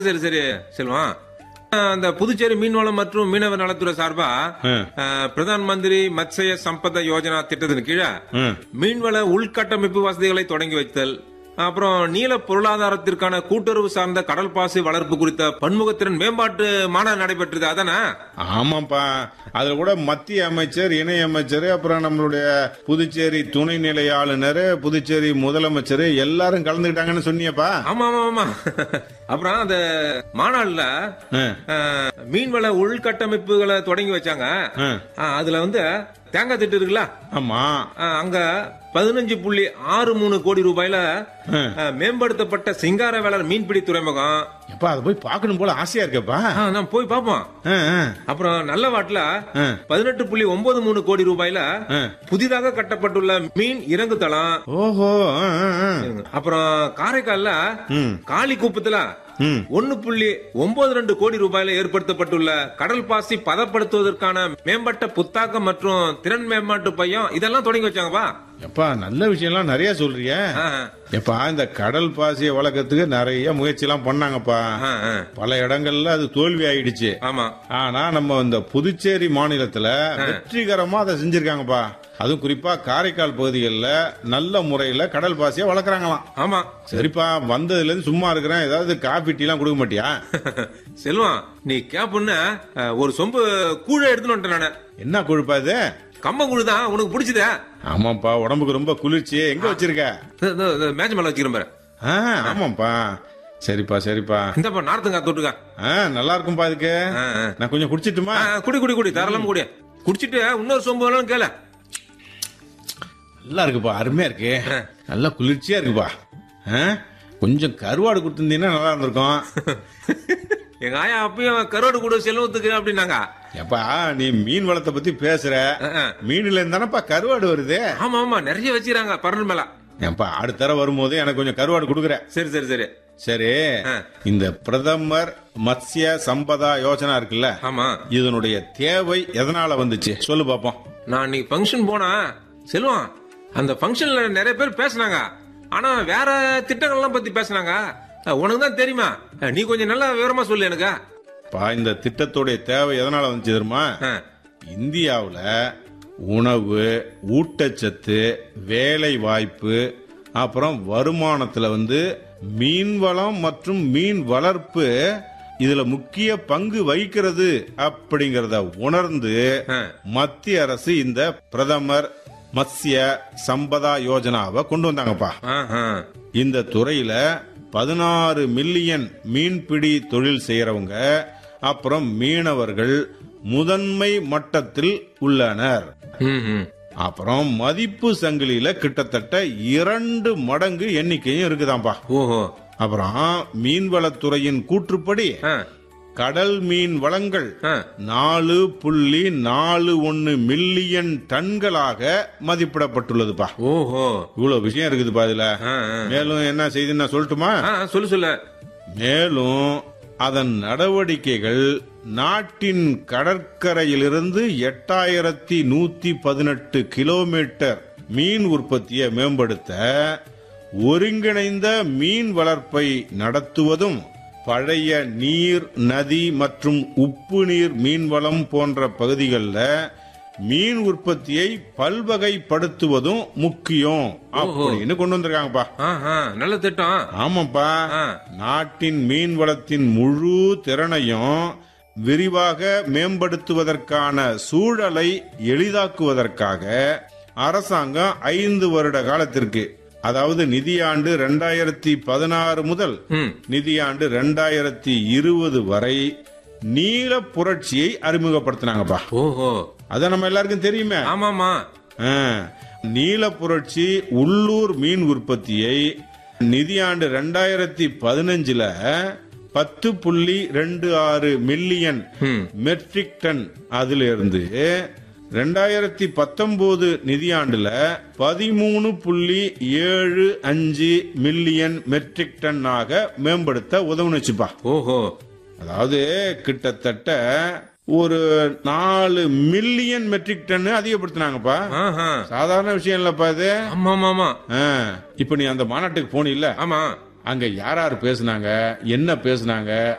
சரி சரி செல்வம் அஹ், அந்த புதுச்சேரி மீன்வளம் மற்றும் மீனவர் நலத்துறை சார்பா ஆ. அஹ், பிரதான் மந்திரி மத்ஸ்ய சம்பத யோஜனா திட்டத்தின் கீழே ம். மீன்வள உள்கட்டமைப்பு வசதிகளை தொடங்கி வைத்தல் அப்புறம் நீல பொருளாதாரத்திற்கான கூட்டுறவு சார்ந்த கடல் பாசி வளர்ப்பு குறித்த பன்முகத்திறன் மேம்பாட்டு மாநாடு நடைபெற்றது அதானே ஆமாப்பா அதுல கூட மத்திய அமைச்சர் இணை அமைச்சர் அப்புறம் நம்மளுடைய புதுச்சேரி துணைநிலை ஆளுநர் புதுச்சேரி முதலமைச்சர் எல்லாரும் கலந்துக்கிட்டாங்கன்னு சொன்னியப்பா ஆமா ஆமா ஆமா அப்புறம் அந்த மாநாடுல ஆ. அஹ், மீன்வள உள்கட்டமைப்புகளை தொடங்கி வச்சாங்க ஆ. அஹ், அதுல வந்து தேங்காய் திட்டு இருக்குல்ல ஆமா அஹ், அங்க பதினஞ்சு புள்ளி ஆறு மூணு கோடி ரூபாயில ஆ. அஹ், மேம்படுத்தப்பட்ட சிங்காரவேலர் மீன்பிடி துறைமுகம் எப்பா அதை போய் பார்க்கணும் போல ஆசையா இருக்கப்பா ஆ, நான் போய் பாப்போம் ஆ, ஆ. அப்புறம் நல்லவாட்டுல ஆ. பதினெட்டு புள்ளி ஒன்பது மூணு கோடி ரூபாயில ஆ. புதிதாக கட்டப்பட்டுள்ள மீன் இறங்கு தளம் ஓஹோ ஆ, ஆ, ஆ. அப்புறம் காரைக்கால்ல ம். காளி குப்பத்துல ம். ஒன்னு புள்ளி ஒன்பது ரெண்டு கோடி ரூபாயில ஏற்படுத்தப்பட்டுள்ள கடல் பாசி பதப்படுத்துவதற்கான மேம்பட்ட புத்தாக்கம் மற்றும் திறன் மேம்பாட்டு பையம் இதெல்லாம் தொடங்கி வச்சாங்கப்பா எப்பா நல்ல விஷயம்லாம் நிறைய சொல்றிய ஆ, எப்பா இந்த கடல் பாசியை வளர்க்கறதுக்கு நிறைய முயற்சி எல்லாம் பண்ணாங்கப்பா ஆ, ஆ. பல இடங்கள்ல அது தோல்வி ஆயிடுச்சு ஆமா ஆனா நம்ம இந்த புதுச்சேரி மாநிலத்துல வெற்றிகரமா அதை செஞ்சிருக்காங்கப்பா அதுவும் குறிப்பா காரைக்கால் பகுதிகளில் நல்ல முறையில கடல் பாசியை வளர்க்குறாங்களாம் ஆமா சரிப்பா வந்ததுல இருந்து சும்மா இருக்கிறேன் ஏதாவது காபி டீ எல்லாம் கொடுக்க மாட்டியா செல்வம் நீ கேப்புன்னு அஹ், ஒரு சொம்பு கூழ எடுத்துன்னு வந்துட்டேன் நானு என்ன கொழுப்பா இது கம்மங்கூழு தான் உனக்கு பிடிச்சதே ஆமாப்பா உடம்புக்கு ரொம்ப குளிர்ச்சி எங்க வச்சிருக்க மேட்ச் மேல வச்சுக்கிறேன் பாரு ஆ, ஆமாப்பா சரிப்பா சரிப்பா இந்தப்பா நார்த்தங்கா தொட்டுக்கா ஆ, நல்லா இருக்கும்பா இதுக்கு ஆ, ஆ. நான் கொஞ்சம் குடிச்சிட்டுமா ஆ, குடி குடி குடி தாராளமா குடி குடிச்சிட்டு இன்னொரு சொம்பு வேணாலும் கேள நல்லா இருக்குப்பா அருமையா இருக்கு நல்லா குளிர்ச்சியா இருக்குப்பா ஆ? கொஞ்சம் கருவாடு கொடுத்துருந்தீங்கன்னா நல்லா இருந்திருக்கும் எங்க ஆயா அப்பயும் கருவாடு கூட செல்வத்துக்கு அப்படின்னாங்க எப்பா நீ மீன் வளத்தை பத்தி பேசுற ஆ, ஆ. மீன்ல இருந்தானப்பா கருவாடு வருது ஆமா ஆமா நிறைய வச்சிருக்காங்க பரல் மேல ஏன்பா அடுத்த தடவை வரும்போது எனக்கு கொஞ்சம் கருவாடு கொடுக்குற சரி சரி சரி சரி ஆ. இந்த பிரதமர் மத்ஸ்ய சம்பதா யோஜனா இருக்குல்ல ஆமா இதனுடைய தேவை எதனால வந்துச்சு சொல்லு பாப்போம் நான் இன்னைக்கு ஃபங்க்ஷன் போனா செல்வம் அந்த ஃபங்க்ஷன்ல நிறைய பேர் பேசுனாங்க ஆனா வேற திட்டங்கள்லாம் பத்தி பேசுனாங்க அஹ், உனக்கு தான் தெரியுமா அஹ், நீ கொஞ்சம் நல்லா விவரமா சொல்லு எனக்கு பா இந்த திட்டத்துடைய தேவை எதனால வந்துச்சு தெரியுமா அஹ், இந்தியாவுல உணவு ஊட்டச்சத்து வேலை வாய்ப்பு அப்புறம் வருமானத்துல வந்து மீன் வளம் மற்றும் மீன் வளர்ப்பு இதுல முக்கிய பங்கு வகிக்கிறது அப்படிங்கறத உணர்ந்து அஹ். மத்திய அரசு இந்த பிரதமர் மத்ஸ்ய சம்பதா யோஜனாவை கொண்டு வந்தாங்கப்பா அஹ், அஹ். இந்த துறையில பதினாறு மில்லியன் மீன்பிடி தொழில் செய்யறவங்க அப்புறம் மீனவர்கள் முதன்மை மட்டத்தில் உள்ளனர் ம், ம். அப்புறம் மதிப்பு சங்கிலியில கிட்டத்தட்ட இரண்டு மடங்கு எண்ணிக்கையும் இருக்குதாம்பா ஓஹோ அப்புறம் மீன்வளத்துறையின் கூற்றுப்படி அஹ், கடல் மீன் வளங்கள் அஹ். நாலு புள்ளி நாலு ஒன்னு மில்லியன் டன்களாக மதிப்பிடப்பட்டுள்ளதுப்பா ஓஹோ இவ்வளவு விஷயம் இருக்குதுப்பா இதுல அஹ், அஹ். மேலும் என்ன செய்தி நான் சொல்லட்டுமா அஹ், சொல்லு சொல்லு மேலும் அதன் நடவடிக்கைகள் நாட்டின் கடற்கரையிலிருந்து எட்டாயிரத்தி நூத்தி பதினெட்டு கிலோமீட்டர் மீன் உற்பத்தியை மேம்படுத்த ஒருங்கிணைந்த மீன் வளர்ப்பை நடத்துவதும் பழைய நீர் நதி மற்றும் உப்பு நீர் மீன்வளம் போன்ற பகுதிகளில் மீன் உற்பத்தியை பல்வகைப்படுத்துவதும் முக்கியம் அப்படின்னு கொண்டு வந்திருக்காங்கப்பா அஹ், அஹ். நல்ல திட்டம் ஆமாப்பா ஆ. நாட்டின் மீன் வளத்தின் முழு திறனையும் விரிவாக மேம்படுத்துவதற்கான சூழலை எளிதாக்குவதற்காக அரசாங்கம் ஐந்து வருட காலத்திற்கு அதாவது நிதியாண்டு ரெண்டாயிரத்தி பதினாறு முதல் ம். நிதியாண்டு ரெண்டாயிரத்தி இருபது வரை நீல புரட்சியை அறிமுகப்படுத்தினாங்கப்பா ஓஹோ அத நம்ம எல்லாருக்கும் தெரியுமே ஆமாமா ஆ, நீல புரட்சி உள்ளூர் மீன் உற்பத்தியை நிதியாண்டு ரெண்டாயிரத்தி பதினஞ்சுல பத்து புள்ளி ரெண்டு ஆறு மில்லியன் ம். மெட்ரிக் டன் அதுல இருந்து ரெண்டாயிரத்தி பத்தொன்பது நிதியாண்டுல பதிமூணு புள்ளி ஏழு அஞ்சு மில்லியன் மெட்ரிக் டன்னாக மேம்படுத்த உதவுனுச்சுப்பா ஓஹோ அதாவது கிட்டத்தட்ட ஒரு நாலு மில்லியன் மெட்ரிக் டன் அதிகப்படுத்தினாங்கப்பா அஹ், அஹ். சாதாரண விஷயம் இல்லப்பா இது ஆமா ஆமா ஆமா ஆ, இப்ப நீ அந்த மாநாட்டுக்கு போனில்ல ஆமா அங்க யார் யார் பேசுனாங்க என்ன பேசுனாங்க